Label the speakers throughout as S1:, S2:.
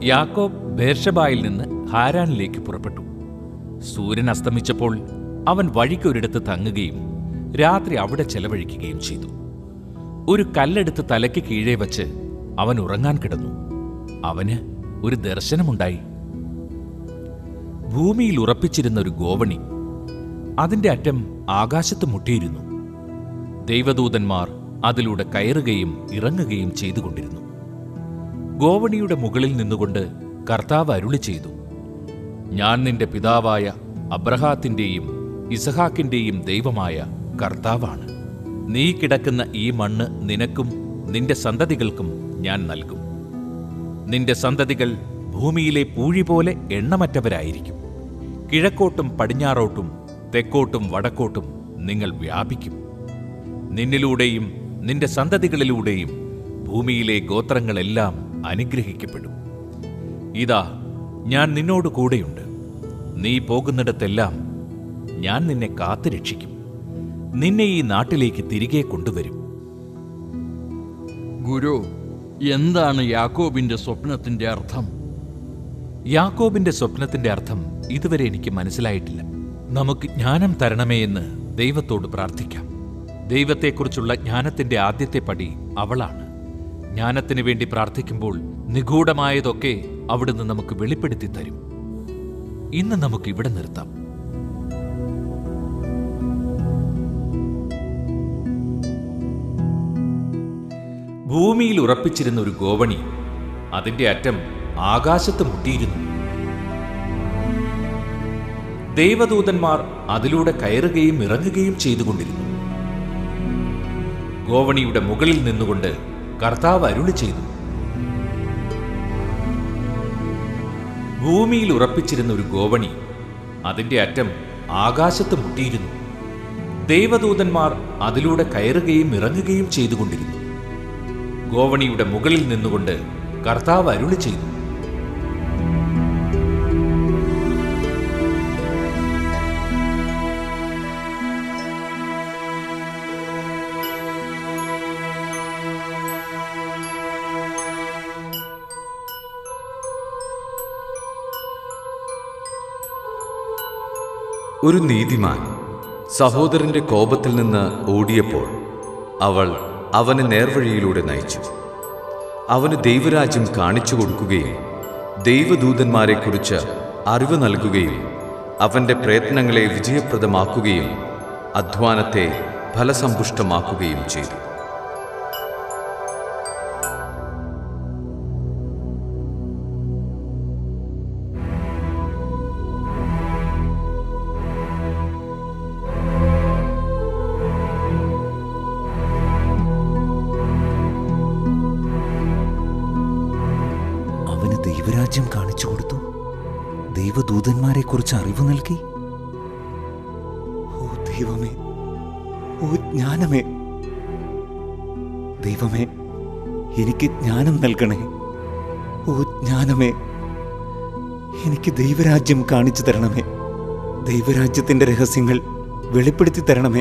S1: യാക്കോബ് ബേർഷബായിൽ നിന്ന് ഹാരാനിലേക്ക് പുറപ്പെട്ടു സൂര്യൻ അസ്തമിച്ചപ്പോൾ അവൻ വഴിക്കൊരിടത്ത് തങ്ങുകയും രാത്രി അവിടെ ചെലവഴിക്കുകയും ചെയ്തു ഒരു കല്ലെടുത്ത് തലയ്ക്ക് കീഴേ വച്ച് അവൻ ഉറങ്ങാൻ കിടന്നു അവന് ഒരു ദർശനമുണ്ടായി ഭൂമിയിൽ ഉറപ്പിച്ചിരുന്ന ഒരു ഗോവണി അതിന്റെ അറ്റം ആകാശത്ത് മുട്ടിയിരുന്നു ദൈവദൂതന്മാർ അതിലൂടെ കയറുകയും ഇറങ്ങുകയും ചെയ്തുകൊണ്ടിരുന്നു ഗോവണിയുടെ മുകളിൽ നിന്നുകൊണ്ട് കർത്താവ് അരുളി ചെയ്തു ഞാൻ നിന്റെ പിതാവായ അബ്രഹാത്തിന്റെയും ഇസഹാക്കിന്റെയും ദൈവമായ കർത്താവാണ് നീ കിടക്കുന്ന ഈ മണ്ണ് നിനക്കും നിന്റെ സന്തതികൾക്കും ഞാൻ നൽകും നിന്റെ സന്തതികൾ ഭൂമിയിലെ പൂഴി പോലെ എണ്ണമറ്റവരായിരിക്കും കിഴക്കോട്ടും പടിഞ്ഞാറോട്ടും തെക്കോട്ടും വടക്കോട്ടും നിങ്ങൾ വ്യാപിക്കും നിന്നിലൂടെയും നിന്റെ സന്തതികളിലൂടെയും ഭൂമിയിലെ ഗോത്രങ്ങളെല്ലാം അനുഗ്രഹിക്കപ്പെടും ഇതാ ഞാൻ നിന്നോട് കൂടെയുണ്ട് നീ പോകുന്നിടത്തെല്ലാം ഞാൻ നിന്നെ കാത്തു രക്ഷിക്കും നിന്നെ ഈ നാട്ടിലേക്ക് തിരികെ കൊണ്ടുവരും
S2: ഗുരു എന്താണ് യാക്കോബിന്റെ സ്വപ്നത്തിന്റെ അർത്ഥം
S1: യാക്കോബിന്റെ സ്വപ്നത്തിന്റെ അർത്ഥം ഇതുവരെ എനിക്ക് മനസ്സിലായിട്ടില്ല നമുക്ക് ജ്ഞാനം തരണമേ എന്ന് ദൈവത്തോട് പ്രാർത്ഥിക്കാം ദൈവത്തെക്കുറിച്ചുള്ള ജ്ഞാനത്തിന്റെ ആദ്യത്തെ പടി അവളാണ് ജ്ഞാനത്തിന് വേണ്ടി പ്രാർത്ഥിക്കുമ്പോൾ നിഗൂഢമായതൊക്കെ അവിടുന്ന് നമുക്ക് വെളിപ്പെടുത്തി തരും ഇന്ന് നമുക്ക് ഇവിടെ നിർത്താം ഭൂമിയിൽ ഉറപ്പിച്ചിരുന്ന ഒരു ഗോവണി അതിന്റെ അറ്റം ആകാശത്ത് മുട്ടിയിരുന്നു ദൈവദൂതന്മാർ അതിലൂടെ കയറുകയും ഇറങ്ങുകയും ചെയ്തുകൊണ്ടിരുന്നു ഗോവണിയുടെ മുകളിൽ നിന്നുകൊണ്ട് കർത്താവ് അരുളി ചെയ്തു ഭൂമിയിൽ ഉറപ്പിച്ചിരുന്ന ഒരു ഗോവണി അതിന്റെ അറ്റം ആകാശത്ത് മുട്ടിയിരുന്നു ദൈവദൂതന്മാർ അതിലൂടെ കയറുകയും ഇറങ്ങുകയും ചെയ്തുകൊണ്ടിരുന്നു ഗോവണിയുടെ മുകളിൽ നിന്നുകൊണ്ട് കർത്താവ് അരുളി ചെയ്തു
S3: ഒരു നീതിമാൻ സഹോദരന്റെ കോപത്തിൽ നിന്ന് ഓടിയപ്പോൾ അവൾ അവനെ നേർവഴിയിലൂടെ നയിച്ചു അവന് ദൈവരാജ്യം കാണിച്ചു കൊടുക്കുകയും ദൈവദൂതന്മാരെക്കുറിച്ച് അറിവ് നൽകുകയും അവന്റെ പ്രയത്നങ്ങളെ വിജയപ്രദമാക്കുകയും അധ്വാനത്തെ ഫലസമ്പുഷ്ടമാക്കുകയും ചെയ്തു
S4: അവന് ദൈവരാജ്യം കാണിച്ചു കൊടുത്തു ദൈവദൂതന്മാരെ കുറിച്ച് അറിവ് നൽകി ഓ ദൈവമേ ഓ ജ്ഞാനമേ ദൈവമേ എനിക്ക് ജ്ഞാനം നൽകണേ ഓ ജ്ഞാനമേ എനിക്ക് ദൈവരാജ്യം കാണിച്ചു തരണമേ ദൈവരാജ്യത്തിന്റെ രഹസ്യങ്ങൾ വെളിപ്പെടുത്തി തരണമേ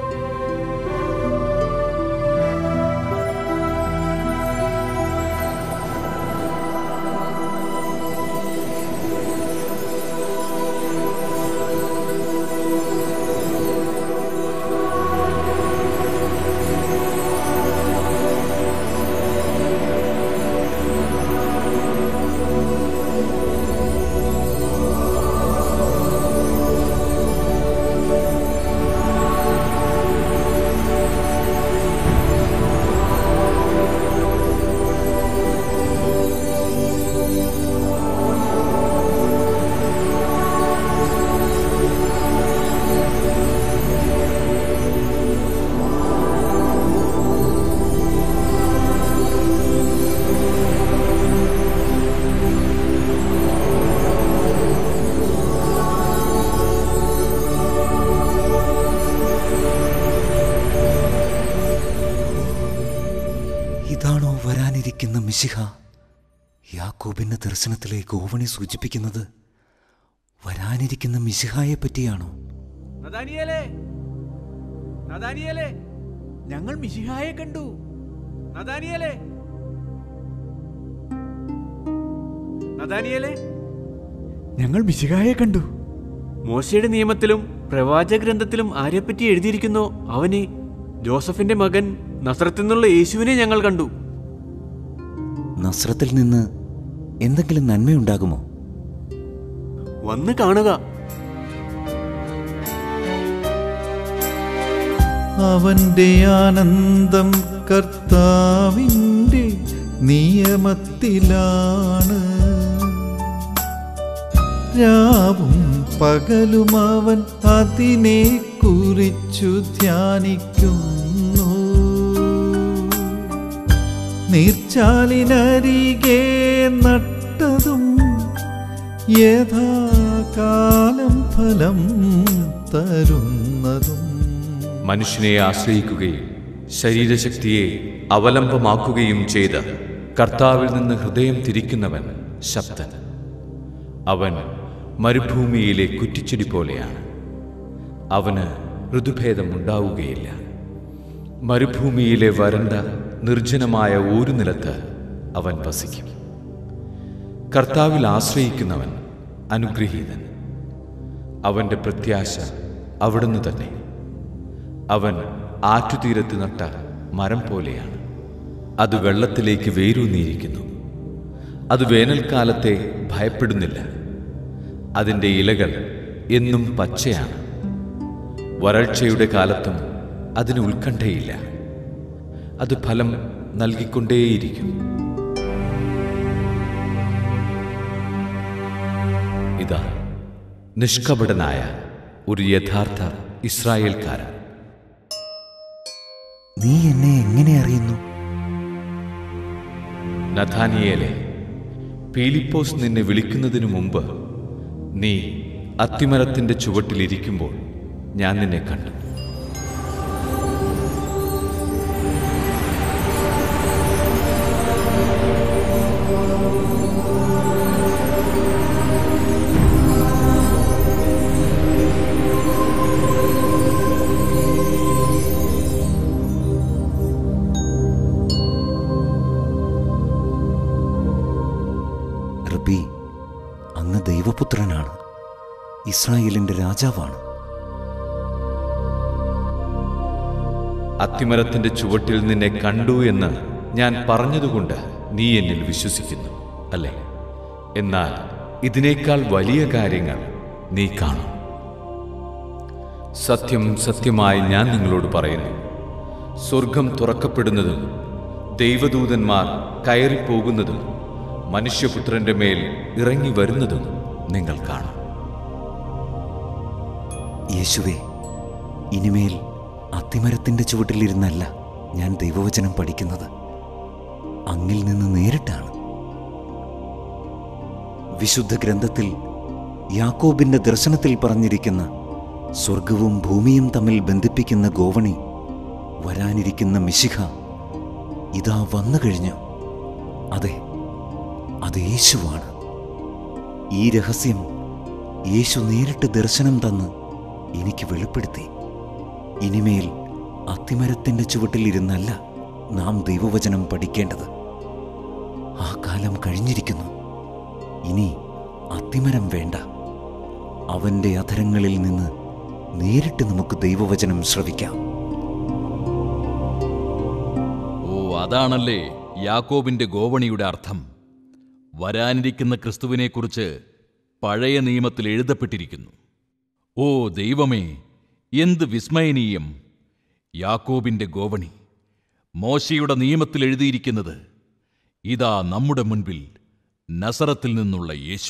S4: ഇതാണോ വരാനിരിക്കുന്ന മിശിഹ യാക്കോബിന്റെ ദർശനത്തിലെ ഗോവണി സൂചിപ്പിക്കുന്നത് വരാനിരിക്കുന്ന മിശിഹായെ പറ്റിയാണോ
S5: നദാനിയേലേ നദാനിയേലേ ഞങ്ങൾ മിശിഹായെ കണ്ടു നദാനിയേലേ നദാനിയേലേ ഞങ്ങൾ മിശിഹായെ കണ്ടു മോശയുടെ നിയമത്തിലും പ്രവാചക ഗ്രന്ഥത്തിലും ആരെപ്പറ്റി എഴുതിയിരിക്കുന്നോ അവനെ ജോസഫിന്റെ മകൻ നസ്രത്തിൽ നിന്നുള്ള യേശുവിനെ ഞങ്ങൾ കണ്ടു
S4: നസ്രത്തിൽ നിന്ന് എന്തെങ്കിലും നന്മയുണ്ടാകുമോ
S5: വന്ന് കാണുക
S6: അവന്റെ ആനന്ദം കർത്താവിൻ്റെ നിയമത്തിലാണ് രാവും പകലും അവൻ അതിനെ കുറിച്ചു ധ്യാനിക്കുന്നു നീർച്ചാലിനരികെ നട്ടതും യഥാകാലം ഫലം തരുന്നതും
S3: മനുഷ്യനെ ആശ്രയിക്കുകയും ശരീരശക്തിയെ അവലംബമാക്കുകയും ചെയ്ത് കർത്താവിൽ നിന്ന് ഹൃദയം തിരിക്കുന്നവൻ ശബ്ദൻ അവൻ മരുഭൂമിയിലെ കുറ്റിച്ചെടി പോലെയാണ് അവന് ഋതുഭേദം ഉണ്ടാവുകയില്ല മരുഭൂമിയിലെ വരണ്ട നിർജ്ജനമായ ഒരു നിലത്ത് അവൻ വസിക്കും കർത്താവിൽ ആശ്രയിക്കുന്നവൻ അനുഗ്രഹീതൻ അവന്റെ പ്രത്യാശ അവിടുന്ന് തന്നെ അവൻ ആറ്റുതീരത്ത് നട്ട മരം പോലെയാണ് അത് വെള്ളത്തിലേക്ക് വേരൂന്നിയിരിക്കുന്നു അത് വേനൽക്കാലത്തെ ഭയപ്പെടുന്നില്ല അതിൻ്റെ ഇലകൾ എന്നും പച്ചയാണ് വരൾച്ചയുടെ കാലത്തും അതിന് ഉത്കണ്ഠയില്ല അത് ഫലം നൽകിക്കൊണ്ടേയിരിക്കും ഇതാ നിഷ്കപടനായ ഒരു യഥാർത്ഥ ഇസ്രായേൽക്കാരൻ
S4: നീ എന്നെ എങ്ങനെ അറിയുന്നു
S3: നഥാനിയേലെ പീലിപ്പോസ് നിന്നെ വിളിക്കുന്നതിനു മുമ്പ് നീ അത്തിമരത്തിന്റെ ചുവട്ടിലിരിക്കുമ്പോൾ ഞാൻ നിന്നെ കണ്ടു
S4: റബി അങ്ങ് ദൈവപുത്രനാണ് ഇസ്രായേലിന്റെ രാജാവാണ്
S3: അത്തിമരത്തിന്റെ ചുവട്ടിൽ നിന്നെ കണ്ടു എന്ന് ഞാൻ പറഞ്ഞതുകൊണ്ട് നീ എന്നിൽ വിശ്വസിക്കുന്നു അല്ലേ എന്നാൽ ഇതിനേക്കാൾ വലിയ കാര്യങ്ങൾ നീ കാണും സത്യം സത്യമായി ഞാൻ നിങ്ങളോട് പറയുന്നു സ്വർഗം തുറക്കപ്പെടുന്നതും ദൈവദൂതന്മാർ കയറിപ്പോകുന്നതും മനുഷ്യപുത്രന്റെ മേൽ ഇറങ്ങി വരുന്നതും നിങ്ങൾ കാണും
S4: യേശുവേ ഇനിമേൽ അത്തിമരത്തിന്റെ ചുവട്ടിലിരുന്നല്ല ഞാൻ ദൈവവചനം പഠിക്കുന്നത് അങ്ങിൽ നിന്ന് നേരിട്ടാണ് വിശുദ്ധ ഗ്രന്ഥത്തിൽ യാക്കോബിന്റെ ദർശനത്തിൽ പറഞ്ഞിരിക്കുന്ന സ്വർഗവും ഭൂമിയും തമ്മിൽ ബന്ധിപ്പിക്കുന്ന ഗോവണി വരാനിരിക്കുന്ന മിശിഹ ഇതാ വന്നു കഴിഞ്ഞു അതെ അത് യേശുവാണ് ഈ രഹസ്യം യേശു നേരിട്ട് ദർശനം തന്ന് എനിക്ക് വെളിപ്പെടുത്തി ഇനിമേൽ അത്തിമരത്തിന്റെ ചുവട്ടിൽ ഇരുന്നല്ല നാം ദൈവവചനം പഠിക്കേണ്ടത് ആ കാലം കഴിഞ്ഞിരിക്കുന്നു ഇനി അത്തിമരം വേണ്ട അവന്റെ അധരങ്ങളിൽ നിന്ന് നേരിട്ട് നമുക്ക് ദൈവവചനം ശ്രവിക്കാം
S2: ഓ അതാണല്ലേ യാക്കോബിന്റെ ഗോവണിയുടെ അർത്ഥം വരാനിരിക്കുന്ന ക്രിസ്തുവിനെക്കുറിച്ച് പഴയ നിയമത്തിൽ എഴുതപ്പെട്ടിരിക്കുന്നു ഓ ദൈവമേ എന്ത് വിസ്മയനീയം യാക്കോബിന്റെ ഗോവണി മോശയുടെ നിയമത്തിൽ എഴുതിയിരിക്കുന്നത് ഇതാ നമ്മുടെ മുൻപിൽ നസറത്തിൽ നിന്നുള്ള യേശു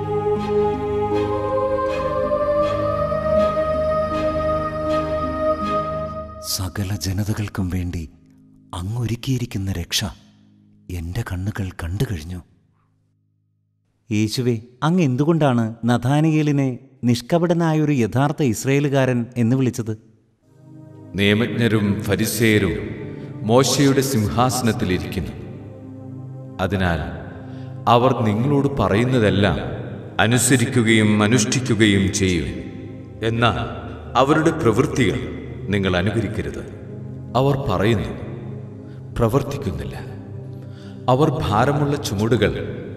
S4: സകല ജനതകൾക്കും വേണ്ടി അങ്ങൊരുക്കിയിരിക്കുന്ന രക്ഷ എൻ്റെ കണ്ണുകൾ കണ്ടു കഴിഞ്ഞു
S7: യേശുവെ അങ്ങ് എന്തുകൊണ്ടാണ് നഥാനിയേലിനെ നിഷ്കപടനായൊരു യഥാർത്ഥ ഇസ്രയേലുകാരൻ എന്ന് വിളിച്ചത്
S3: നിയമജ്ഞരും ഫരിസേയരും മോശയുടെ സിംഹാസനത്തിലിരിക്കുന്നു അതിനാൽ അവർ നിങ്ങളോട് പറയുന്നതെല്ലാം അനുസരിക്കുകയും അനുഷ്ഠിക്കുകയും ചെയ്യും എന്നാൽ അവരുടെ പ്രവൃത്തികൾ നിങ്ങൾ അനുകരിക്കരുത് അവർ പറയുന്നു പ്രവർത്തിക്കുന്നില്ല അവർ ഭാരമുള്ള ചുമടുകൾ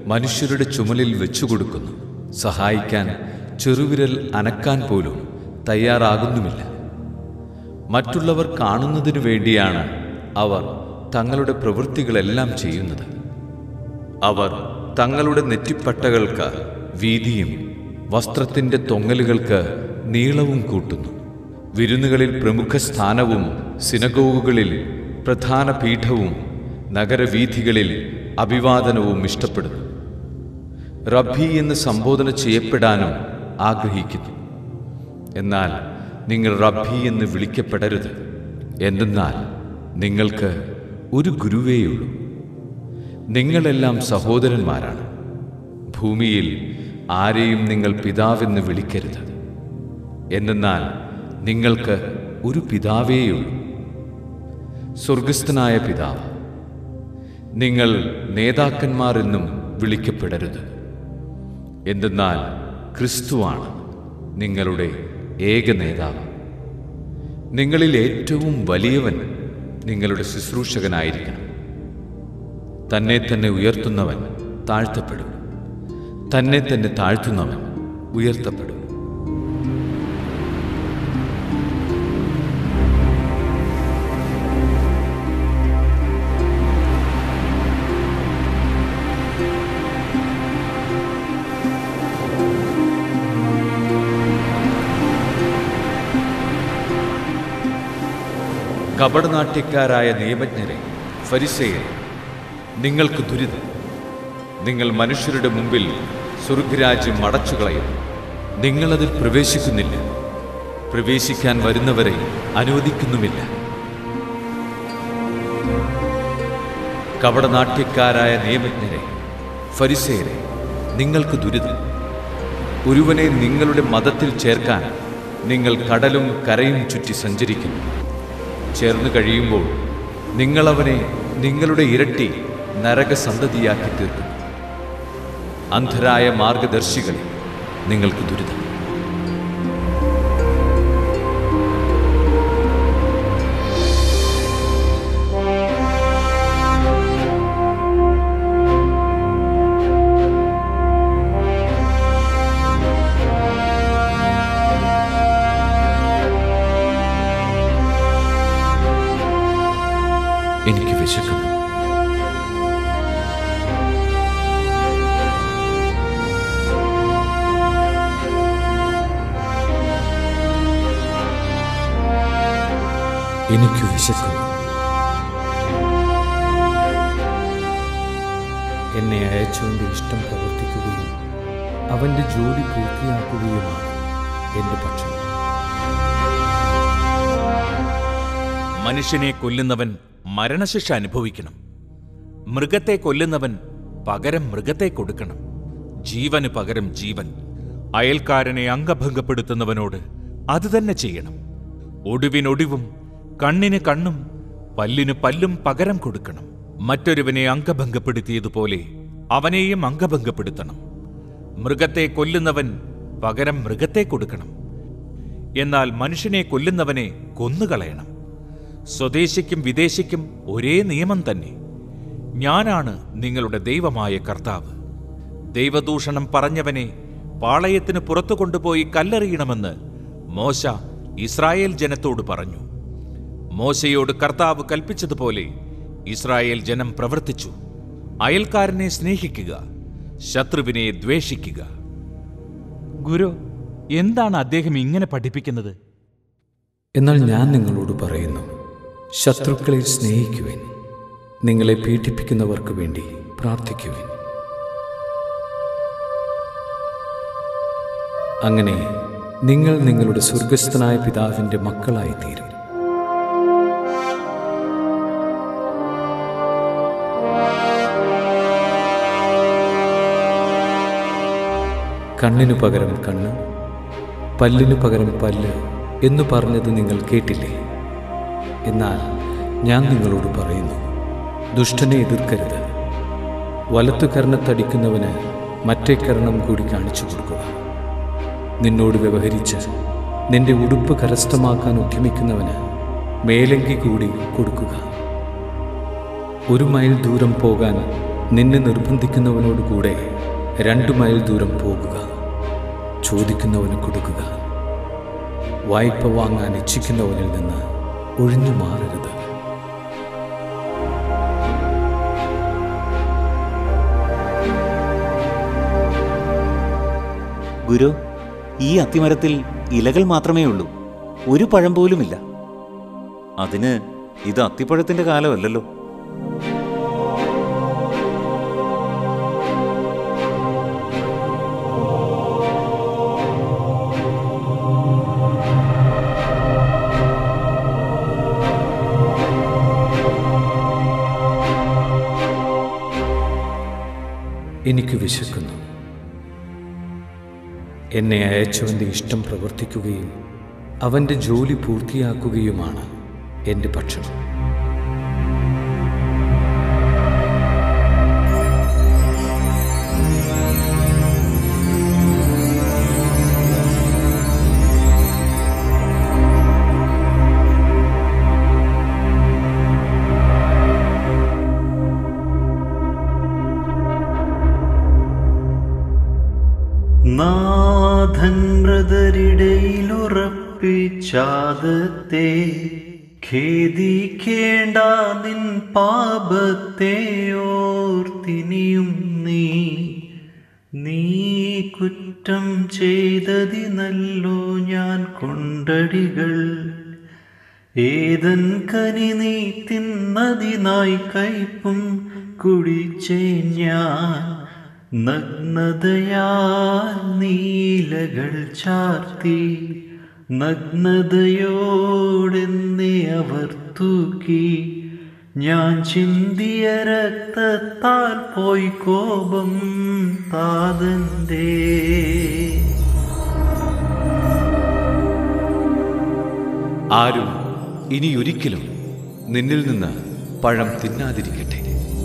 S3: മനുഷ്യരുടെ ചുമലിൽ വെച്ചുകൊടുക്കുന്നു സഹായിക്കാൻ ചെറുവിരൽ അനക്കാൻ പോലും തയ്യാറാകുന്നുമില്ല മറ്റുള്ളവർ കാണുന്നതിനു വേണ്ടിയാണ് അവർ തങ്ങളുടെ പ്രവൃത്തികളെല്ലാം ചെയ്യുന്നത് അവർ തങ്ങളുടെ നെറ്റിപ്പട്ടകൾക്ക് വീതിയും വസ്ത്രത്തിന്റെ തൊങ്ങലുകൾക്ക് നീളവും കൂട്ടുന്നു വിരുന്നുകളിൽ പ്രമുഖ സ്ഥാനവും സിനഗോഗുകളിൽ പ്രധാന പീഠവും നഗരവീഥികളിൽ അഭിവാദനവും ഇഷ്ടപ്പെടുന്നു റബ്ബി എന്ന് സംബോധന ചെയ്യപ്പെടാനും ആഗ്രഹിക്കുന്നു എന്നാൽ നിങ്ങൾ റബ്ബി എന്ന് വിളിക്കപ്പെടരുത് എന്തെന്നാൽ നിങ്ങൾക്ക് ഒരു ഗുരുവേയുള്ളൂ നിങ്ങളെല്ലാം സഹോദരന്മാരാണ് ഭൂമിയിൽ ആരെയും നിങ്ങൾ പിതാവെന്ന് വിളിക്കരുത് എന്തെന്നാൽ നിങ്ങൾക്ക് ഒരു പിതാവേയുള്ളൂ സ്വർഗസ്ഥനായ പിതാവ് നിങ്ങൾ നേതാക്കന്മാർ എന്നും വിളിക്കപ്പെടരുത് എന്തെന്നാൽ ക്രിസ്തുവാണ് നിങ്ങളുടെ ഏക നേതാവ് നിങ്ങളിൽ ഏറ്റവും വലിയവൻ നിങ്ങളുടെ ശുശ്രൂഷകനായിരിക്കണം തന്നെ തന്നെ ഉയർത്തുന്നവൻ താഴ്ത്തപ്പെടും തന്നെ തന്നെ താഴ്ത്തുന്നവൻ ഉയർത്തപ്പെടും കപടനാട്യക്കാരായ നിയമജ്ഞരെ ഫരിസേയരെ നിങ്ങൾക്ക് ദുരിതം നിങ്ങൾ മനുഷ്യരുടെ മുമ്പിൽ സ്വർഗരാജ്യം അടച്ചുകളയും നിങ്ങളതിൽ പ്രവേശിക്കുന്നില്ല പ്രവേശിക്കാൻ വരുന്നവരെ അനുവദിക്കുന്നുമില്ല കപടനാട്യക്കാരായ നിയമജ്ഞരെ ഫരിസേയരെ നിങ്ങൾക്ക് ദുരിതം ഒരുവനെ നിങ്ങളുടെ മതത്തിൽ ചേർക്കാൻ നിങ്ങൾ കടലും കരയും ചുറ്റി സഞ്ചരിക്കുന്നു ചേർന്നു കഴിയുമ്പോൾ നിങ്ങളവനെ നിങ്ങളുടെ ഇരട്ടി നരകസന്തതിയാക്കി തീർക്കുന്നു അന്ധരായ മാർഗദർശികളെ നിങ്ങൾക്ക് ദുരിതം എനിക്ക് വിശക്കുന്നു
S8: എനിക്ക് വിശക്കുന്നു എന്നെ അയച്ചവൻ്റെ ഇഷ്ടം പ്രവർത്തിക്കുകയും അവൻ്റെ ജോലി പൂർത്തിയാക്കുകയുമാണ് എൻ്റെ പക്ഷം
S1: മനുഷ്യനെ കൊല്ലുന്നവൻ മരണശിക്ഷ അനുഭവിക്കണം മൃഗത്തെ കൊല്ലുന്നവൻ പകരം മൃഗത്തെ കൊടുക്കണം ജീവന് പകരം ജീവൻ അയൽക്കാരനെ അംഗഭംഗപ്പെടുത്തുന്നവനോട് അത് തന്നെ ചെയ്യണം ഒടുവിനൊടിവും കണ്ണിന് കണ്ണും പല്ലിന് പല്ലും പകരം കൊടുക്കണം മറ്റൊരുവനെ അംഗഭംഗപ്പെടുത്തിയതുപോലെ അവനെയും അംഗഭംഗപ്പെടുത്തണം മൃഗത്തെ കൊല്ലുന്നവൻ പകരം മൃഗത്തെ കൊടുക്കണം എന്നാൽ മനുഷ്യനെ കൊല്ലുന്നവനെ കൊന്നുകളയണം സ്വദേശിക്കും വിദേശിക്കും ഒരേ നിയമം തന്നെ ഞാനാണ് നിങ്ങളുടെ ദൈവമായ കർത്താവ് ദൈവദൂഷണം പറഞ്ഞവനെ പാളയത്തിന് പുറത്തു കൊണ്ടുപോയി കല്ലെറിയണമെന്ന് മോശ ഇസ്രായേൽ ജനത്തോട് പറഞ്ഞു മോശയോട് കർത്താവ് കൽപ്പിച്ചതുപോലെ ഇസ്രായേൽ ജനം പ്രവർത്തിച്ചു അയൽക്കാരനെ സ്നേഹിക്കുക ശത്രുവിനെ ദ്വേഷിക്കുക ഗുരു എന്താണ് അദ്ദേഹം ഇങ്ങനെ പഠിപ്പിക്കുന്നത്
S8: എന്നാൽ ഞാൻ നിങ്ങളോട് പറയുന്നു ശത്രുക്കളെ സ്നേഹിക്കുവിൻ നിങ്ങളെ പീഡിപ്പിക്കുന്നവർക്ക് വേണ്ടി പ്രാർത്ഥിക്കുവിൻ അങ്ങനെ നിങ്ങൾ നിങ്ങളുടെ സ്വർഗസ്ഥനായ പിതാവിൻ്റെ മക്കളായി തീരും കണ്ണിനു പകരം കണ്ണ് പല്ലിനു പകരം പല്ല് എന്ന് പറഞ്ഞത് നിങ്ങൾ കേട്ടില്ലേ എന്നാൽ ഞാൻ നിങ്ങളോട് പറയുന്നു ദുഷ്ടനെ എതിർക്കരുത് വലത്തു കർണത്തടിക്കുന്നവന് മറ്റേ കർണം കൂടി കാണിച്ചു കൊടുക്കുക നിന്നോട് വ്യവഹരിച്ച് നിന്റെ ഉടുപ്പ് കരസ്ഥമാക്കാൻ ഉദ്യമിക്കുന്നവന് മേലങ്കി കൂടി കൊടുക്കുക ഒരു മൈൽ ദൂരം പോകാൻ നിന്നെ നിർബന്ധിക്കുന്നവനോട് കൂടെ രണ്ടു മൈൽ ദൂരം പോകുക ചോദിക്കുന്നവന് കൊടുക്കുക വായ്പ വാങ്ങാൻ ഇച്ഛിക്കുന്നവനിൽ നിന്ന് ഒഴിഞ്ഞു മാറരുത്
S7: ഗുരു ഈ അത്തിമരത്തിൽ ഇലകൾ മാത്രമേ ഉള്ളൂ ഒരു പഴം പോലുമില്ല അതിന് ഇത് അത്തിപ്പഴത്തിന്റെ കാലമല്ലല്ലോ
S8: എനിക്ക് വിശക്കുന്നു എന്നെ അയച്ചവൻ്റെ ഇഷ്ടം പ്രവർത്തിക്കുകയും അവൻ്റെ ജോലി പൂർത്തിയാക്കുകയുമാണ് എൻ്റെ ഭക്ഷണം
S6: നാഥൻ ബ്രദരിടയിലുറപ്പിച്ചാദത്തെ ഖേദിക്കേണ്ട നിൻ പാപത്തെ ഓർത്തിനിയും നീ നീ കുറ്റം ചെയ്തതിനല്ലോ ഞാൻ കൊണ്ടടികൾ ഏതൻ കനി നീ തിന്നതിനായി കയ്പും കുടിച്ചേ ഞാൻ നഗ്നതയാൽ നീലകൾ ചാർത്തി നഗ്നതയോടെന്നെ അവർ തൂക്കി ഞാൻ ചിന്തിയ രക്തത്താൽ പോയി കോപം താതന്റെ
S3: ആരും ഇനിയൊരിക്കലും നിന്നിൽ നിന്ന് പഴം തിന്നാതിരിക്കട്ടെ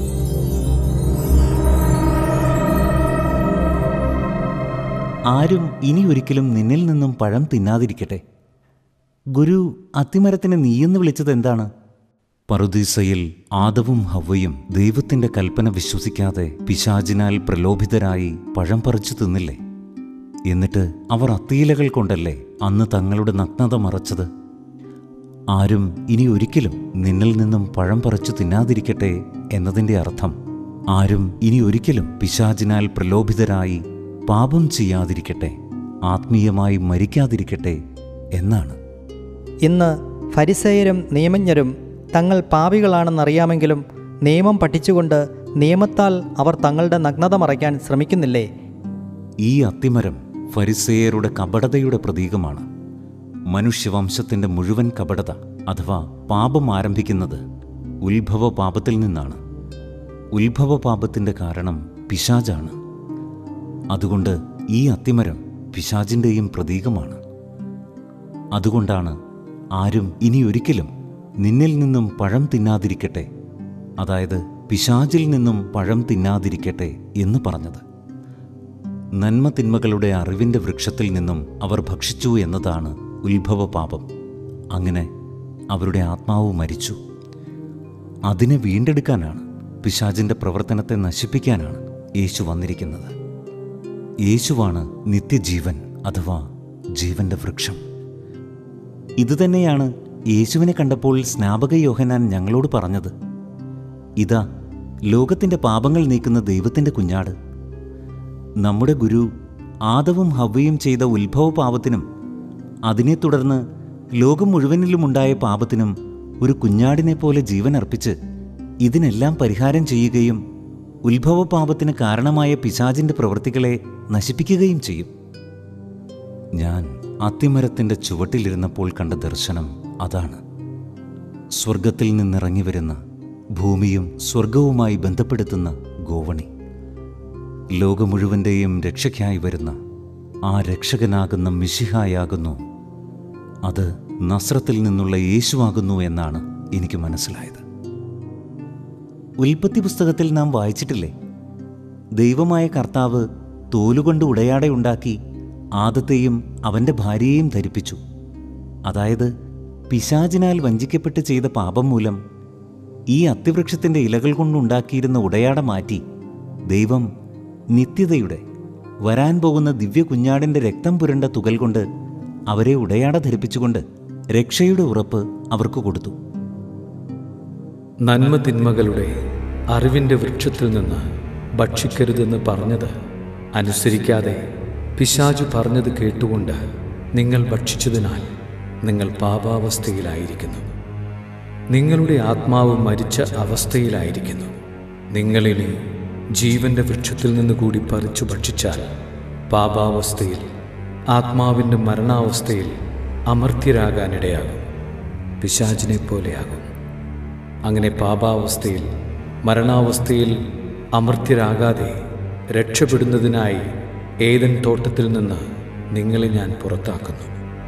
S7: ആരും ഇനി ഒരിക്കലും നിന്നിൽ നിന്നും പഴം തിന്നാതിരിക്കട്ടെ ഗുരു അത്തിമരത്തിനെ നീയെന്ന് വിളിച്ചത് എന്താണ് പറുദീസയിൽ ആദവും ഹവ്വയും ദൈവത്തിന്റെ കൽപ്പന വിശ്വസിക്കാതെ പിശാചിനാൽ പ്രലോഭിതരായി പഴം പറിച്ചു തിന്നില്ലേ എന്നിട്ട് അവർ അത്തിയിലകൾ കൊണ്ടല്ലേ അന്ന് തങ്ങളുടെ നഗ്നത മറച്ചത് ആരും ഇനി ഒരിക്കലും നിന്നിൽ നിന്നും പഴം പറിച്ചു തിന്നാതിരിക്കട്ടെ എന്നതിൻ്റെ അർത്ഥം ആരും ഇനി ഒരിക്കലും പിശാചിനാൽ പ്രലോഭിതരായി പാപം ചെയ്യാതിരിക്കട്ടെ ആത്മീയമായി മരിക്കാതിരിക്കട്ടെ എന്നാണ്
S9: ഇന്ന് ഫരിസേയരും നിയമജ്ഞരും തങ്ങൾ പാപികളാണെന്നറിയാമെങ്കിലും നിയമം പഠിച്ചുകൊണ്ട് നിയമത്താൽ അവർ തങ്ങളുടെ നഗ്നത മറയ്ക്കാൻ ശ്രമിക്കുന്നില്ലേ
S7: ഈ അത്തിമരം ഫരിസേയരുടെ കപടതയുടെ പ്രതീകമാണ് മനുഷ്യവംശത്തിൻ്റെ മുഴുവൻ കപടത അഥവാ പാപം ആരംഭിക്കുന്നത് ഉത്ഭവ പാപത്തിൽ നിന്നാണ് ഉത്ഭവ പാപത്തിൻ്റെ കാരണം പിശാജാണ് അതുകൊണ്ട് ഈ അത്തിമരം പിശാജിൻ്റെയും പ്രതീകമാണ് അതുകൊണ്ടാണ് ആരും ഇനി ഒരിക്കലും നിന്നിൽ നിന്നും പഴം തിന്നാതിരിക്കട്ടെ അതായത് പിശാചിൽ നിന്നും പഴം തിന്നാതിരിക്കട്ടെ എന്ന് പറഞ്ഞത് നന്മ തിന്മകളുടെ അറിവിൻ്റെ വൃക്ഷത്തിൽ നിന്നും അവർ ഭക്ഷിച്ചു എന്നതാണ് ഉത്ഭവ പാപം അങ്ങനെ അവരുടെ ആത്മാവ് മരിച്ചു അതിനെ വീണ്ടെടുക്കാനാണ് പിശാചിൻ്റെ പ്രവർത്തനത്തെ നശിപ്പിക്കാനാണ് യേശു വന്നിരിക്കുന്നത് യേശുവാണ് നിത്യജീവൻ അഥവാ ജീവന്റെ വൃക്ഷം ഇതുതന്നെയാണ് യേശുവിനെ കണ്ടപ്പോൾ സ്നാപക യോഹനാൻ ഞങ്ങളോട് പറഞ്ഞത് ഇതാ ലോകത്തിൻ്റെ പാപങ്ങൾ നീക്കുന്ന ദൈവത്തിൻ്റെ കുഞ്ഞാട് നമ്മുടെ ഗുരു ആദവും ഹവ്വയും ചെയ്ത ഉത്ഭവ പാപത്തിനും അതിനെ തുടർന്ന് ലോകം മുഴുവനിലുമുണ്ടായ പാപത്തിനും ഒരു കുഞ്ഞാടിനെ പോലെ ജീവൻ അർപ്പിച്ച് ഇതിനെല്ലാം പരിഹാരം ചെയ്യുകയും ഉത്ഭവ പാപത്തിന് കാരണമായ പിശാചിൻ്റെ പ്രവൃത്തികളെ നശിപ്പിക്കുകയും ചെയ്യും ഞാൻ അത്തിമരത്തിൻ്റെ ചുവട്ടിലിരുന്നപ്പോൾ കണ്ട ദർശനം അതാണ് സ്വർഗത്തിൽ നിന്നിറങ്ങി വരുന്ന ഭൂമിയും സ്വർഗവുമായി ബന്ധപ്പെടുത്തുന്ന ഗോവണി ലോകം മുഴുവൻ്റെയും രക്ഷയ്ക്കായി വരുന്ന ആ രക്ഷകനാകുന്ന മിശിഹായാകുന്നു അത് നസ്രത്തിൽ നിന്നുള്ള യേശുവാകുന്നു എന്നാണ് എനിക്ക് മനസ്സിലായത് ഉൽപ്പത്തി പുസ്തകത്തിൽ നാം വായിച്ചിട്ടില്ലേ ദൈവമായ കർത്താവ് തോലുകൊണ്ട് ഉടയാടയുണ്ടാക്കി ആദത്തെയും അവൻ്റെ ഭാര്യയെയും ധരിപ്പിച്ചു അതായത് പിശാചിനാൽ വഞ്ചിക്കപ്പെട്ട് ചെയ്ത പാപം മൂലം ഈ അത്തിവൃക്ഷത്തിൻ്റെ ഇലകൾ കൊണ്ടുണ്ടാക്കിയിരുന്ന ഉടയാട മാറ്റി ദൈവം നിത്യതയുടെ വരാൻ പോകുന്ന ദിവ്യ കുഞ്ഞാടിൻ്റെ രക്തം പുരണ്ട തുകൽ കൊണ്ട് അവരെ ഉടയാട ധരിപ്പിച്ചുകൊണ്ട് രക്ഷയുടെ ഉറപ്പ് അവർക്ക് കൊടുത്തു
S8: നന്മ തിന്മകളുടെ അറിവിൻ്റെ വൃക്ഷത്തിൽ നിന്ന് ഭക്ഷിക്കരുതെന്ന് പറഞ്ഞത് അനുസരിക്കാതെ പിശാചു പറഞ്ഞത് കേട്ടുകൊണ്ട് നിങ്ങൾ ഭക്ഷിച്ചതിനാൽ നിങ്ങൾ പാപാവസ്ഥയിലായിരിക്കുന്നു നിങ്ങളുടെ ആത്മാവ് മരിച്ച അവസ്ഥയിലായിരിക്കുന്നു നിങ്ങളിനി ജീവന്റെ വൃക്ഷത്തിൽ നിന്ന് കൂടി പറിച്ചു ഭക്ഷിച്ചാൽ പാപാവസ്ഥയിൽ ആത്മാവിൻ്റെ മരണാവസ്ഥയിൽ അമർത്യരാകാനിടയാകും പിശാചിനെ പോലെയാകും അങ്ങനെ പാപാവസ്ഥയിൽ മരണാവസ്ഥയിൽ അമർത്യരാകാതെ രക്ഷപ്പെടുന്നതിനായി ഏതൻ തോട്ടത്തിൽ നിന്ന് നിങ്ങളെ ഞാൻ പുറത്താക്കുന്നു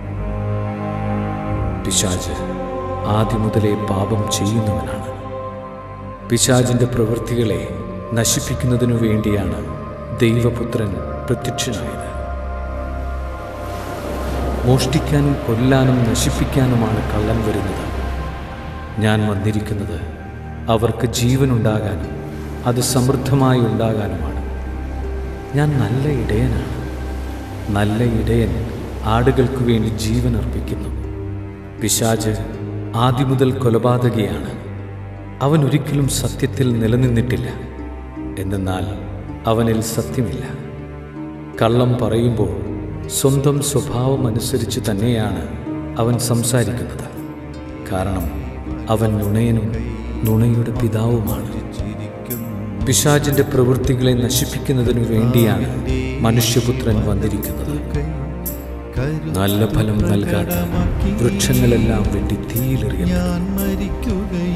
S8: പിശാജ് ആദ്യം മുതലേ പാപം ചെയ്യുന്നവനാണ് പിശാജിന്റെ പ്രവൃത്തികളെ നശിപ്പിക്കുന്നതിനു വേണ്ടിയാണ് ദൈവപുത്രൻ പ്രത്യക്ഷനായത് മോഷ്ടിക്കാനും കൊല്ലാനും നശിപ്പിക്കാനുമാണ് കള്ളൻ വരുന്നത് ഞാൻ വന്നിരിക്കുന്നത് അവർക്ക് ജീവനുണ്ടാകാനും അത് സമൃദ്ധമായി ഉണ്ടാകാനുമാണ് ഞാൻ നല്ല ഇടയനാണ് നല്ല ഇടയൻ ആടുകൾക്ക് വേണ്ടി ജീവൻ അർപ്പിക്കുന്നു പിശാജ് ആദ്യം മുതൽ കൊലപാതകയാണ് അവൻ ഒരിക്കലും സത്യത്തിൽ നിലനിന്നിട്ടില്ല എന്നാൽ അവനിൽ സത്യമില്ല കള്ളം പറയുമ്പോൾ സ്വന്തം സ്വഭാവം അനുസരിച്ച് തന്നെയാണ് അവൻ സംസാരിക്കുന്നത് കാരണം അവൻ നുണയനും നുണയുടെ പിതാവുമാണ് പിശാചിന്റെ പ്രവൃത്തികളെ നശിപ്പിക്കുന്നതിനു വേണ്ടിയാണ് മനുഷ്യപുത്രൻ വന്നിരിക്കുന്നത് നല്ല ഫലം നൽകാത്ത വൃക്ഷങ്ങളെല്ലാം വെട്ടി തീയിലെറിയപ്പെടും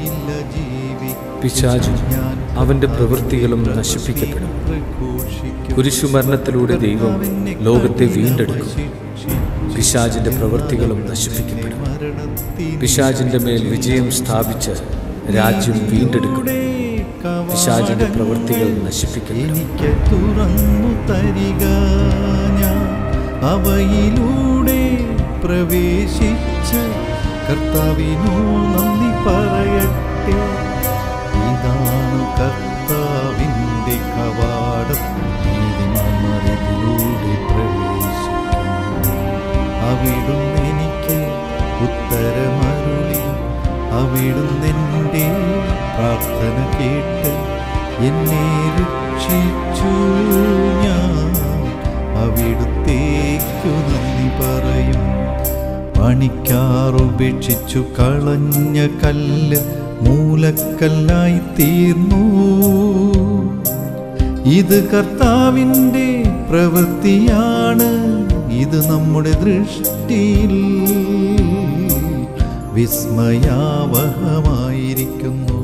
S8: പിശാചും അവന്റെ പ്രവൃത്തികളും നശിപ്പിക്കപ്പെടും കുരിശുമരണത്തിലൂടെ ദൈവം ലോകത്തെ വീണ്ടെടുക്കും പിശാചിന്റെ പ്രവൃത്തികളും നശിപ്പിക്കപ്പെടും പിശാചിന്റെ മേൽ വിജയം സ്ഥാപിച്ച് രാജ്യം വീണ്ടെടുക്കും പിശാചിന്റെ പ്രവൃത്തികൾ നശിപ്പിക്കപ്പെടും
S6: എനിക്ക് തുറന്നു തരിക ഞാൻ അവയിലൂടെ പ്രവേശിച്ച് കർത്താവിനു നന്ദി പറയട്ടെ ഇതാണ് കർത്താവിൻ്റെ കവാടം നീതിമാന്മാരിതിലൂടെ പ്രവേശിക്കും അവിടുന്ന് എനിക്ക് ഉത്തരമരുളി അവിടുന്ന് എൻ്റെ പ്രാർത്ഥന കേട്ട് എന്നെ രക്ഷിച്ചു ഞാൻ അവിടുത്തേക്കു നന്ദി പറയും പണിക്കാറുപേക്ഷിച്ചു കളഞ്ഞ കല്ല് മൂലക്കല്ലായി തീർന്നു ഇത് കർത്താവിൻ്റെ പ്രവൃത്തിയാണ് ഇത് നമ്മുടെ ദൃഷ്ടിയിൽ വിസ്മയാവഹമായിരിക്കുന്നു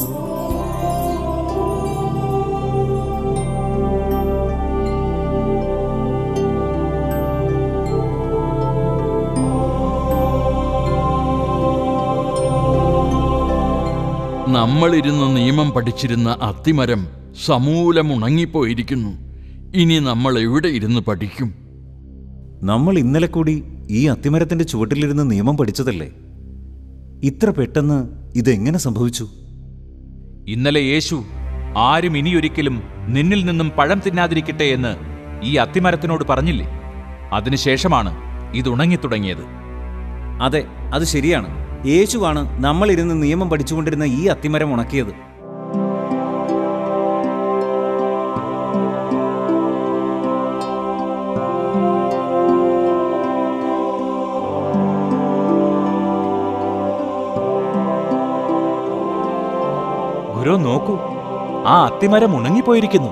S2: നമ്മളിരുന്ന് നിയമം പഠിച്ചിരുന്ന അത്തിമരം സമൂലം ഉണങ്ങിപ്പോയിരിക്കുന്നു ഇനി നമ്മൾ എവിടെ ഇരുന്ന് പഠിക്കും
S7: നമ്മൾ ഇന്നലെ കൂടി ഈ അത്തിമരത്തിന്റെ ചുവട്ടിലിരുന്ന് നിയമം പഠിച്ചതല്ലേ ഇത്ര പെട്ടെന്ന് ഇതെങ്ങനെ സംഭവിച്ചു
S1: ഇന്നലെ യേശു ആരും ഇനിയൊരിക്കലും നിന്നിൽ നിന്നും പഴം തിന്നാതിരിക്കട്ടെ എന്ന് ഈ അത്തിമരത്തിനോട് പറഞ്ഞില്ലേ അതിനുശേഷമാണ് ഇത് ഉണങ്ങിത്തുടങ്ങിയത്
S7: അതെ അത് ശരിയാണ് യേശുവാണ് നമ്മളിരുന്ന് നിയമം പഠിച്ചുകൊണ്ടിരുന്ന ഈ അത്തിമരം ഉണക്കിയത്
S1: ഗുരു നോക്കൂ ആ അത്തിമരം ഉണങ്ങിപ്പോയിരിക്കുന്നു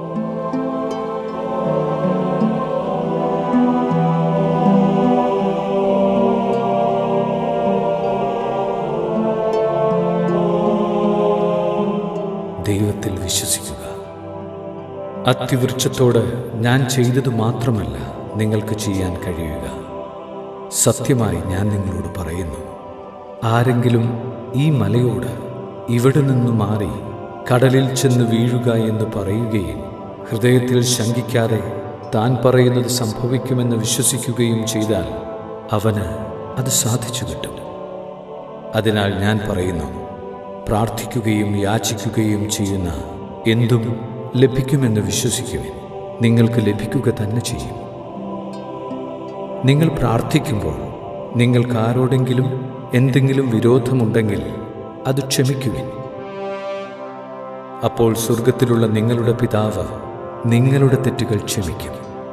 S8: ദൈവത്തിൽ വിശ്വസിക്കുക അത്തിവൃക്ഷത്തോട് ഞാൻ ചെയ്തത് മാത്രമല്ല നിങ്ങൾക്ക് ചെയ്യാൻ കഴിയുക സത്യമായി ഞാൻ നിങ്ങളോട് പറയുന്നു ആരെങ്കിലും ഈ മലയോട് ഇവിടെ നിന്ന് മാറി കടലിൽ ചെന്ന് വീഴുക എന്ന് പറയുകയും ഹൃദയത്തിൽ ശങ്കിക്കാതെ താൻ പറയുന്നത് സംഭവിക്കുമെന്ന് വിശ്വസിക്കുകയും ചെയ്താൽ അവന് അത് സാധിച്ചു കിട്ടും അതിനാൽ ഞാൻ പറയുന്നു പ്രാർത്ഥിക്കുകയും യാചിക്കുകയും ചെയ്യുന്ന എന്തും ലഭിക്കുമെന്ന് വിശ്വസിക്കുവിൻ നിങ്ങൾക്ക് ലഭിക്കുക തന്നെ ചെയ്യും നിങ്ങൾ പ്രാർത്ഥിക്കുമ്പോൾ നിങ്ങൾക്ക് ആരോടെങ്കിലും എന്തെങ്കിലും വിരോധമുണ്ടെങ്കിൽ അത് ക്ഷമിക്കുവിൻ അപ്പോൾ സ്വർഗത്തിലുള്ള നിങ്ങളുടെ പിതാവ് നിങ്ങളുടെ തെറ്റുകൾ ക്ഷമിക്കും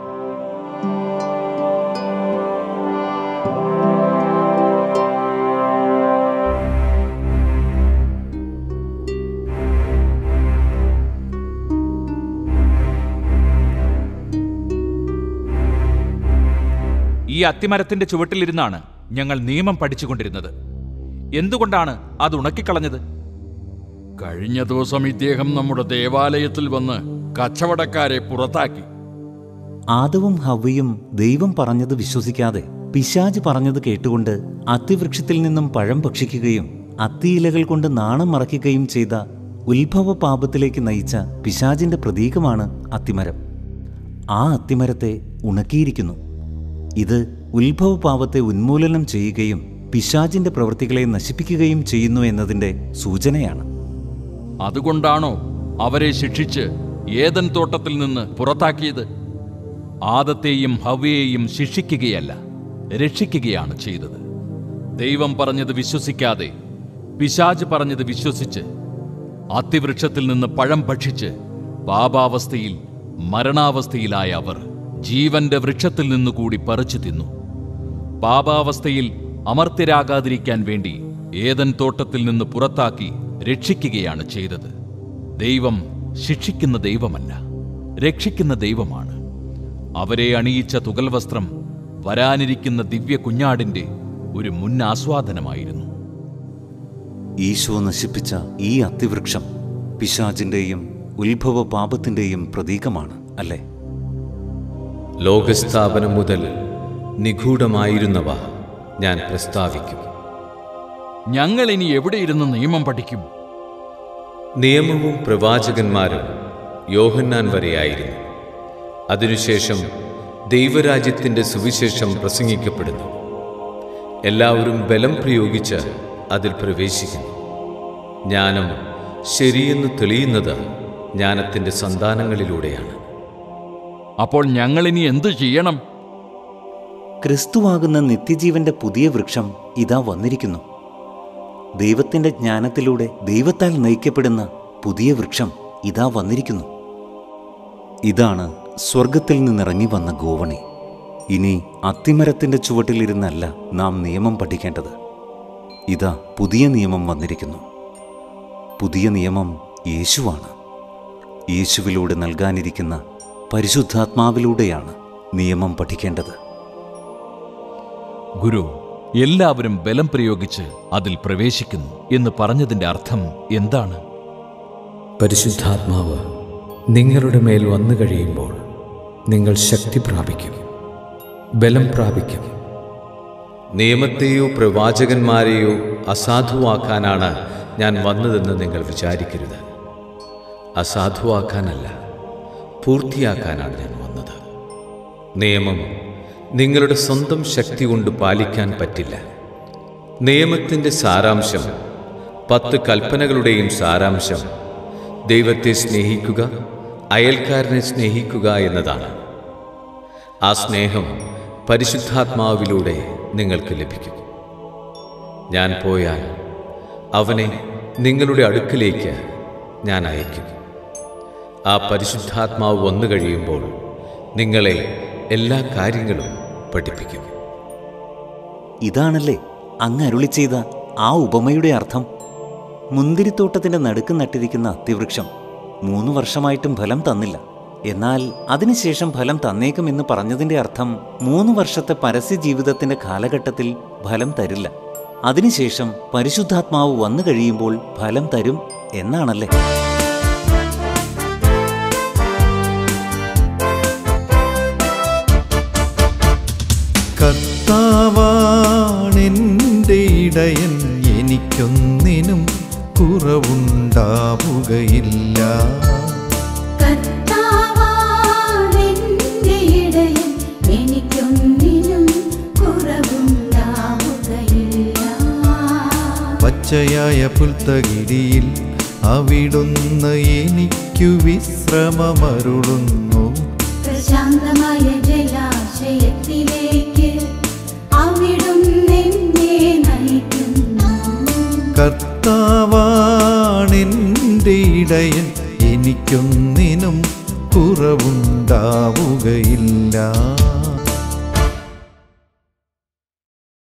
S1: ഈ അത്തിമരത്തിന്റെ ചുവട്ടിലിരുന്നാണ് ഞങ്ങൾ നിയമം പഠിച്ചുകൊണ്ടിരുന്നത് എന്തുകൊണ്ടാണ് അത് ഉണക്കിക്കളഞ്ഞത്
S2: കഴിഞ്ഞ ദിവസം ഇദ്ദേഹം നമ്മുടെ ദേവാലയത്തിൽ വന്ന് കച്ചവടക്കാരെ പുറത്താക്കി
S7: ആദവും ഹവ്വയും ദൈവം പറഞ്ഞത് വിശ്വസിക്കാതെ പിശാജ് പറഞ്ഞത് കേട്ടുകൊണ്ട് അത്തിവൃക്ഷത്തിൽ നിന്നും പഴം ഭക്ഷിക്കുകയും അത്തിയിലകൾ കൊണ്ട് നാണം മറയ്ക്കുകയും ചെയ്ത ഉത്ഭവ പാപത്തിലേക്ക് നയിച്ച പിശാജിന്റെ പ്രതീകമാണ് അത്തിമരം ആ അത്തിമരത്തെ ഉണക്കിയിരിക്കുന്നു ഇത് ഉത്ഭവ പാപത്തെ ഉന്മൂലനം ചെയ്യുകയും പിശാജിന്റെ പ്രവൃത്തികളെ നശിപ്പിക്കുകയും ചെയ്യുന്നു എന്നതിന്റെ സൂചനയാണ്
S2: അതുകൊണ്ടാണോ അവരെ ശിക്ഷിച്ച് ഏതൻ തോട്ടത്തിൽ നിന്ന് പുറത്താക്കിയത്
S1: ആദത്തെയും ഹവ്യയെയും ശിക്ഷിക്കുകയല്ല രക്ഷിക്കുകയാണ് ചെയ്തത് ദൈവം പറഞ്ഞത് വിശ്വസിക്കാതെ പിശാജ് പറഞ്ഞത് വിശ്വസിച്ച് അത്തിവൃക്ഷത്തിൽ നിന്ന് പഴം ഭക്ഷിച്ച് പാപാവസ്ഥയിൽ മരണാവസ്ഥയിലായ അവർ ജീവന്റെ വൃക്ഷത്തിൽ നിന്നുകൂടി പറിച്ചു തിന്നു പാപാവസ്ഥയിൽ അമർത്യരാകാതിരിക്കാൻ വേണ്ടി ഏതൻ തോട്ടത്തിൽ നിന്ന് പുറത്താക്കി രക്ഷിക്കുകയാണ് ചെയ്തത് ദൈവം ശിക്ഷിക്കുന്ന ദൈവമല്ല രക്ഷിക്കുന്ന ദൈവമാണ് അവരെ അണിയിച്ച തുകൽ വസ്ത്രം വരാനിരിക്കുന്ന ദിവ്യ കുഞ്ഞാടിന്റെ ഒരു മുൻ ആസ്വാദനമായിരുന്നു
S7: ഈശോ നശിപ്പിച്ച ഈ അത്തിവൃക്ഷം പിശാജിന്റെയും ഉത്ഭവ പാപത്തിന്റെയും പ്രതീകമാണ് അല്ലേ
S8: ലോകസ്ഥാപനം മുതൽ നിഗൂഢമായിരുന്നവ ഞാൻ പ്രസ്താവിക്കും
S2: ഞങ്ങൾ ഇനി എവിടെ ഇരുന്ന് നിയമം പഠിക്കും
S8: നിയമവും പ്രവാചകന്മാരും യോഹന്നാൻ വരെയായിരുന്നു അതിനുശേഷം ദൈവരാജ്യത്തിൻ്റെ സുവിശേഷം പ്രസംഗിക്കപ്പെടുന്നു എല്ലാവരും ബലം പ്രയോഗിച്ച് അതിൽ പ്രവേശിക്കുന്നു ജ്ഞാനം ശരിയെന്ന് തെളിയുന്നത് ജ്ഞാനത്തിൻ്റെ സന്താനങ്ങളിലൂടെയാണ്
S2: അപ്പോൾ ഞങ്ങൾ ഇനി എന്തു ചെയ്യണം
S7: ക്രിസ്തുവാകുന്ന നിത്യജീവന്റെ പുതിയ വൃക്ഷം ഇതാ വന്നിരിക്കുന്നു ദൈവത്തിന്റെ ജ്ഞാനത്തിലൂടെ ദൈവത്താൽ നയിക്കപ്പെടുന്ന പുതിയ വൃക്ഷം ഇതാ വന്നിരിക്കുന്നു ഇതാണ് സ്വർഗത്തിൽ നിന്നിറങ്ങി വന്ന ഗോവണി ഇനി അത്തിമരത്തിന്റെ ചുവട്ടിലിരുന്നല്ല നാം നിയമം പഠിക്കേണ്ടത് ഇതാ പുതിയ നിയമം വന്നിരിക്കുന്നു പുതിയ നിയമം യേശുവാണ് യേശുവിലൂടെ നൽകാനിരിക്കുന്ന പരിശുദ്ധാത്മാവിലൂടെയാണ് നിയമം പഠിക്കേണ്ടത്
S1: ഗുരു എല്ലാവരും ബലം പ്രയോഗിച്ച് അതിൽ പ്രവേശിക്കുന്നു എന്ന് പറഞ്ഞതിന്റെ അർത്ഥം എന്താണ്
S8: പരിശുദ്ധാത്മാവ് നിങ്ങളുടെ മേൽ വന്നു കഴിയുമ്പോൾ നിങ്ങൾ ശക്തി പ്രാപിക്കും ബലം പ്രാപിക്കും നിയമത്തെയോ പ്രവാചകന്മാരെയോ അസാധുവാക്കാനാണ് ഞാൻ വന്നതെന്ന് നിങ്ങൾ വിചാരിക്കരുത് അസാധുവാക്കാനല്ല പൂർത്തിയാക്കാനാണ് ഞാൻ വന്നത് നിയമം നിങ്ങളുടെ സ്വന്തം ശക്തി കൊണ്ട് പാലിക്കാൻ പറ്റില്ല നിയമത്തിൻ്റെ സാരാംശം പത്ത് കൽപ്പനകളുടെയും സാരാംശം ദൈവത്തെ സ്നേഹിക്കുക അയൽക്കാരനെ സ്നേഹിക്കുക എന്നതാണ് ആ സ്നേഹം പരിശുദ്ധാത്മാവിലൂടെ നിങ്ങൾക്ക് ലഭിക്കും ഞാൻ പോയാൽ അവനെ നിങ്ങളുടെ അടുക്കിലേക്ക് ഞാൻ അയക്കും ആ പരിശുദ്ധാത്മാവ് വന്നു കഴിയുമ്പോൾ നിങ്ങളെ എല്ലാ കാര്യങ്ങളും പഠിപ്പിക്കും
S7: ഇതാണല്ലേ അങ്ങ് അരുളി ചെയ്ത ആ ഉപമയുടെ അർത്ഥം മുന്തിരിത്തോട്ടത്തിന്റെ നടുക്ക് നട്ടിരിക്കുന്ന അത്തിവൃക്ഷം മൂന്ന് വർഷമായിട്ടും ഫലം തന്നില്ല എന്നാൽ അതിനുശേഷം ഫലം തന്നേക്കുമെന്ന് പറഞ്ഞതിന്റെ അർത്ഥം മൂന്ന് വർഷത്തെ പരസ്യ ജീവിതത്തിന്റെ കാലഘട്ടത്തിൽ ഫലം തരില്ല അതിനുശേഷം പരിശുദ്ധാത്മാവ് വന്നു കഴിയുമ്പോൾ ഫലം തരും എന്നാണല്ലേ
S6: കർത്താവാണെൻ്റെ ഇടയൻ എനിക്കൊന്നിനും കുറവുണ്ടാവുകയില്ല
S10: കർത്താവാണെന്റെ ഇടയൻ എനിക്കൊന്നിനും കുറവുണ്ടാവുകയില്ല
S6: പച്ചയായ പുൽത്തകിരിയിൽ അവിടുന്ന് എനിക്കു വിശ്രമമരുളുന്നു
S10: പ്രശാന്തമായ ജലാശയത്തിലേക്ക് അവിടുന്ന് എന്നെ നയിക്കുന്നു
S6: കർത്താവാണെൻ്റെ ഇടയൻ എനിക്കൊന്നിനും കുറവുണ്ടാവുകയില്ല